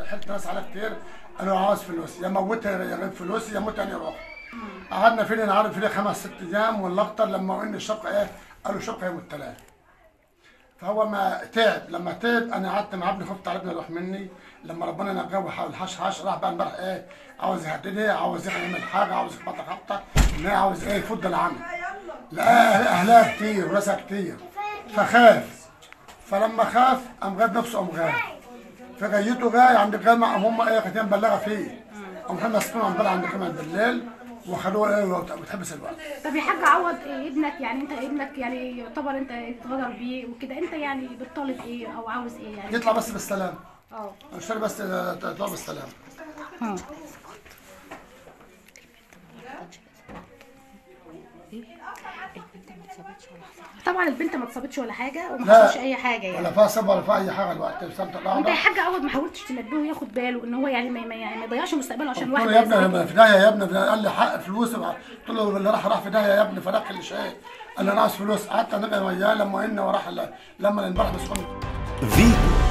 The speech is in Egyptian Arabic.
حلت ناس على كتير انا عاوز فلوس يا موتها يا غير فلوس يا موت انا روح قعدنا فين انا عارف فين خمس ست ايام ولا اكتر لما قلنا الشقه ايه قالوا شقه يوم الثلاث فهو ما تعب لما تعب انا قعدت مع ابني خفت على ابني يروح مني لما ربنا نجاه وحاول حش حش راح بقى امبارح ايه عاوز يهددني عاوز يعمل حاجه عاوز يخبط خبطه ان هي عاوز ايه يفض العمل لقاها اهلها كتير وناسها كتير فخاف فلما خاف قام غاب نفسه قام غاب فجيته جاي عند الجامع قام هم ايه كانت هي مبلغه فيه قام محمد مسكونه امبارح عند الجامع بالليل وخدوه ايه وتحبس الوقت طب يا حاج عوض إيه ابنك يعني انت ابنك يعني يعتبر انت اتغدر بيه وكده انت يعني بتطالب ايه او عاوز ايه يعني يطلع بس بالسلام اه اشتري بس يطلع بالسلام اه طبعا البنت ما اتصابتش ولا حاجه وما لا. حصلش اي حاجه ولا يعني فيها صبر ولا فيها اي حاجه الوقت بسبب وانت يا حاج عوض ما حاولتش تنبهه ياخد باله ان هو يعني ما ما- يعني ما يضيعش مستقبله عشان قلت واحد له يا ابني انا في داهيه يا ابني قال لي حق فلوس قلت له اللي راح راح في داهيه يا ابني فدخل اللي شيء قال لي انا عاوز فلوس قعدت انا وياه لما قلنا وراح لما امبارح مسكون فيتو